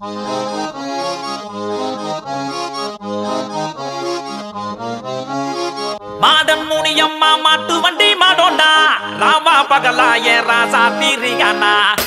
modern Muniyamma மாட்டு வண்டி மாடோண்டா ராமா பகலா ஏ ராசா தீரியானா